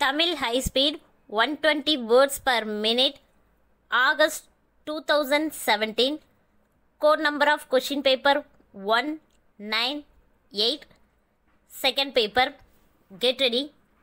Tamil high speed 120 words per minute August 2017 code number of question paper 198 second paper get ready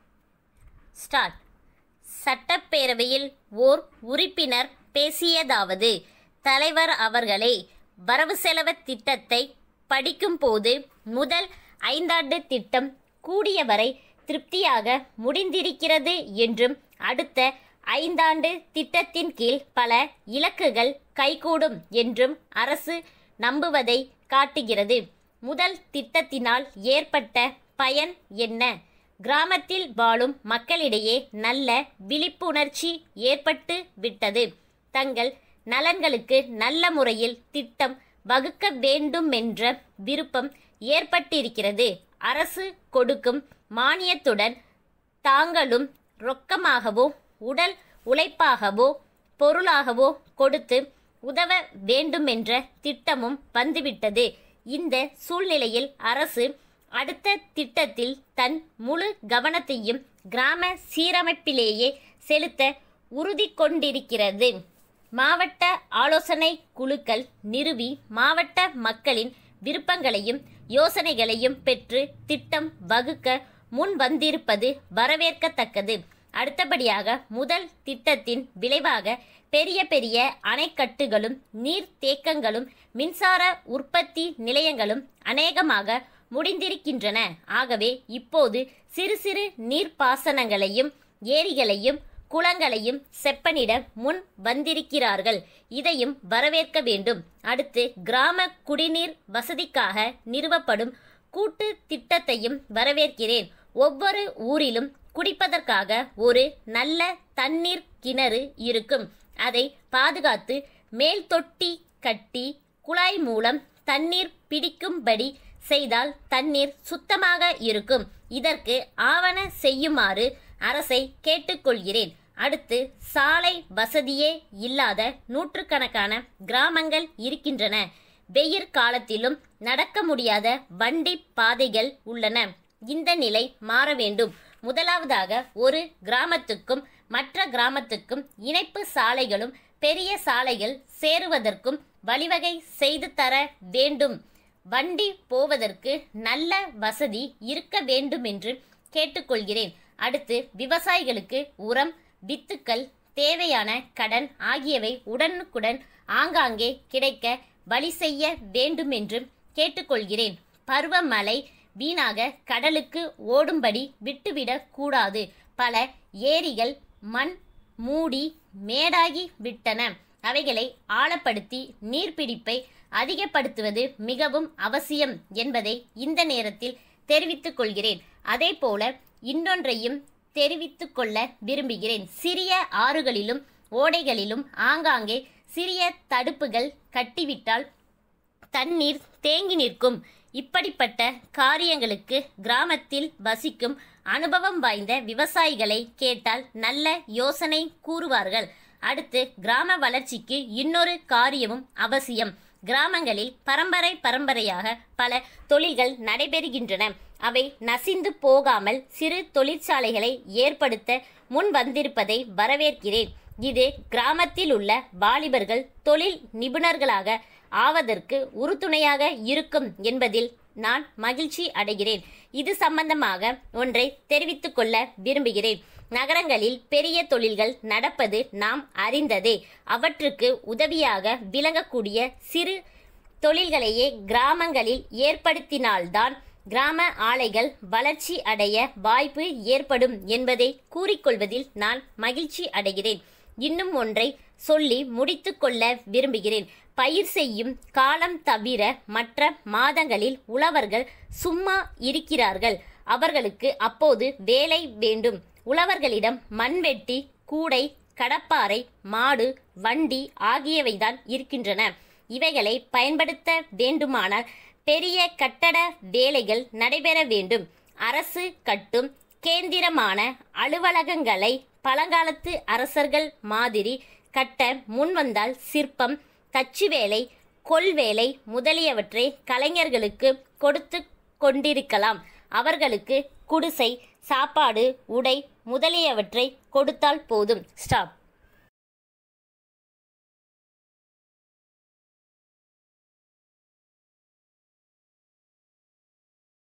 start சட்டப்பேரவையில் ஓர் உறுப்பினர் பேசியதாவது தலைவர் அவர்களே வரவு செலவு திட்டத்தை படிக்கும்போது முதல் ஐந்தாண்டு திட்டம் கூடியவரை திருப்தியாக முடிந்திருக்கிறது என்றும் அடுத்த ஐந்தாண்டு திட்டத்தின் கீழ் பல இலக்குகள் கைகூடும் என்றும் அரசு நம்புவதை காட்டுகிறது முதல் திட்டத்தினால் ஏற்பட்ட பயன் என்ன கிராமத்தில் வாழும் மக்களிடையே நல்ல விழிப்புணர்ச்சி ஏற்பட்டு விட்டது தங்கள் நலன்களுக்கு நல்ல முறையில் திட்டம் வகுக்க வேண்டுமென்ற விருப்பம் ஏற்பட்டிருக்கிறது அரசு கொடுக்கும் மானியத்துடன் தாங்களும் ரொக்கமாகவோ உடல் உழைப்பாகவோ பொருளாகவோ கொடுத்து உதவ வேண்டுமென்ற திட்டமும் வந்துவிட்டது இந்த சூழ்நிலையில் அரசு அடுத்த திட்டத்தில் தன் முழு கவனத்தையும் கிராம சீரமைப்பிலேயே செலுத்த உறுதி கொண்டிருக்கிறது மாவட்ட ஆலோசனை குழுக்கள் நிறுவி மாவட்ட மக்களின் விருப்பங்களையும் யோசனைகளையும் பெற்று திட்டம் வகுக்க முன் வந்திருப்பது வரவேற்கத்தக்கது அடுத்தபடியாக முதல் திட்டத்தின் விளைவாக பெரிய பெரிய அணைக்கட்டுகளும் நீர்த்தேக்கங்களும் மின்சார உற்பத்தி நிலையங்களும் அநேகமாக முடிந்திருக்கின்றன ஆகவே இப்போது சிறு சிறு நீர்ப்பாசனங்களையும் ஏரிகளையும் குளங்களையும் செப்பனிட முன் வந்திருக்கிறார்கள் இதையும் வரவேற்க வேண்டும் அடுத்து கிராம குடிநீர் வசதிக்காக நிறுவப்படும் கூட்டு திட்டத்தையும் வரவேற்கிறேன் ஒவ்வொரு ஊரிலும் குடிப்பதற்காக ஒரு நல்ல தண்ணீர் கிணறு இருக்கும் அதை பாதுகாத்து மேல் தொட்டி கட்டி குழாய் மூலம் தண்ணீர் பிடிக்கும்படி செய்தால் தண்ணீர் சுத்தமாக இருக்கும் இதற்கு ஆவண செய்யுமாறு அரசை கேட்டுக்கொள்கிறேன் அடுத்து சாலை வசதியே இல்லாத நூற்றுக்கணக்கான கிராமங்கள் இருக்கின்றன வெயிற் காலத்திலும் நடக்க முடியாத வண்டி பாதைகள் உள்ளன இந்த நிலை மாற வேண்டும் முதலாவதாக ஒரு கிராமத்துக்கும் மற்ற கிராமத்துக்கும் இணைப்பு சாலைகளும் பெரிய சாலைகள் சேருவதற்கும் வழிவகை செய்து தர வேண்டும் வண்டி போவதற்கு நல்ல வசதி இருக்க வேண்டும் என்று கேட்டுக்கொள்கிறேன் அடுத்து விவசாயிகளுக்கு உரம் வித்துக்கள் தேவையான கடன் ஆகியவை உடனுக்குடன் ஆங்காங்கே கிடைக்க வழி செய்ய வேண்டும் என்று கேட்டுக்கொள்கிறேன் பருவமழை வீணாக கடலுக்கு ஓடும்படி விட்டுவிடக் கூடாது பல ஏரிகள் மண் மூடி மேடாகி விட்டன அவைகளை ஆழப்படுத்தி நீர்பிடிப்பை அதிகப்படுத்துவது மிகவும் அவசியம் என்பதை இந்த நேரத்தில் தெரிவித்துக் கொள்கிறேன் அதேபோல இன்னொன்றையும் தெரிவித்துக் கொள்ள விரும்புகிறேன் சிறிய ஆறுகளிலும் ஓடைகளிலும் ஆங்காங்கே சிறிய தடுப்புகள் கட்டிவிட்டால் தண்ணீர் தேங்கி நிற்கும் இப்படிப்பட்ட காரியங்களுக்கு கிராமத்தில் வசிக்கும் அனுபவம் வாய்ந்த விவசாயிகளை கேட்டால் நல்ல யோசனை கூறுவார்கள் அடுத்து கிராம வளர்ச்சிக்கு இன்னொரு காரியமும் அவசியம் கிராமங்களில் பரம்பரை பரம்பரையாக பல தொழில்கள் நடைபெறுகின்றன அவை நசிந்து போகாமல் சிறு தொழிற்சாலைகளை ஏற்படுத்த முன் வந்திருப்பதை வரவேற்கிறேன் இது கிராமத்தில் உள்ள வாலிபர்கள் தொழில் நிபுணர்களாக ஆவதற்கு உறுதுணையாக இருக்கும் என்பதில் நான் மகிழ்ச்சி அடைகிறேன் இது சம்பந்தமாக ஒன்றை தெரிவித்துக் கொள்ள விரும்புகிறேன் நகரங்களில் பெரிய தொழில்கள் நடப்பது நாம் அறிந்ததே அவற்றுக்கு உதவியாக விளங்கக்கூடிய சிறு தொழில்களையே கிராமங்களில் ஏற்படுத்தினால்தான் கிராம ஆலைகள் வளர்ச்சி அடைய வாய்ப்பு ஏற்படும் என்பதை கூறிக்கொள்வதில் நான் மகிழ்ச்சி அடைகிறேன் இன்னும் ஒன்றை சொல்லி முடித்துக்கொள்ள விரும்புகிறேன் பயிர் செய்யும் காலம் தவிர மற்ற மாதங்களில் உழவர்கள் சும்மா இருக்கிறார்கள் அவர்களுக்கு அப்போது வேலை வேண்டும் உழவர்களிடம் மண்வெட்டி கூடை கடப்பாரை மாடு வண்டி ஆகியவைதான் இருக்கின்றன இவைகளை பயன்படுத்த வேண்டுமானால் பெரிய கட்டட வேலைகள் நடைபெற வேண்டும் அரசு கட்டும் கேந்திரமான அலுவலகங்களை பழங்காலத்து அரசர்கள் மாதிரி கட்ட முன்வந்தால் சிற்பம் தச்சு வேலை கொல்வேலை முதலியவற்றை கலைஞர்களுக்கு கொடுத்து கொண்டிருக்கலாம் அவர்களுக்கு குடிசை சாப்பாடு உடை முதலியவற்றை கொடுத்தால் போதும் ஸ்டாப்